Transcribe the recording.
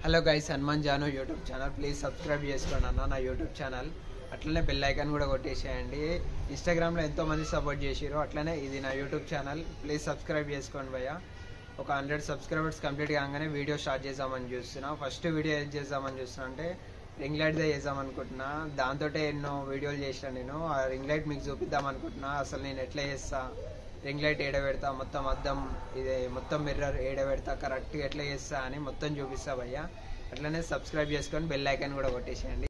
hello guys Hanuman Janu YouTube channel please subscribe చేసుకోండి అన్న నా యూట్యూబ్ ఛానల్ అట్లనే బెల్ ఐకాన్ కూడా కొట్టేసేయండి ఇన్స్టాగ్రామ్లో ఎంతో మంది సపోర్ట్ చేసిరు అట్లనే ఇది నా యూట్యూబ్ ఛానల్ ప్లీజ్ సబ్స్క్రైబ్ చేసుకోండి భయ్య ఒక హండ్రెడ్ సబ్స్క్రైబర్స్ కంప్లీట్ కాగానే వీడియో స్టార్ట్ చేద్దామని చూస్తున్నా ఫస్ట్ వీడియో ఏం చేద్దామని చూస్తున్నా అంటే రింగ్ లైట్దే చేద్దాం అనుకుంటున్నా దాంతో ఎన్నో వీడియోలు చేసిన నేను ఆ రింగ్ లైట్ మీకు చూపిద్దాం అనుకుంటున్నా అసలు నేను ఎట్లా చేస్తా రింగ్ లైట్ ఏడ పెడతా మొత్తం అద్దం ఇది మొత్తం మిర్రర్ ఏడ పెడతా కరెక్ట్గా ఎట్లా చేస్తా అని మొత్తం చూపిస్తా భయ్య అట్లనే సబ్స్క్రైబ్ చేసుకొని బెల్ ఐకాన్ కూడా కొట్టేసేయండి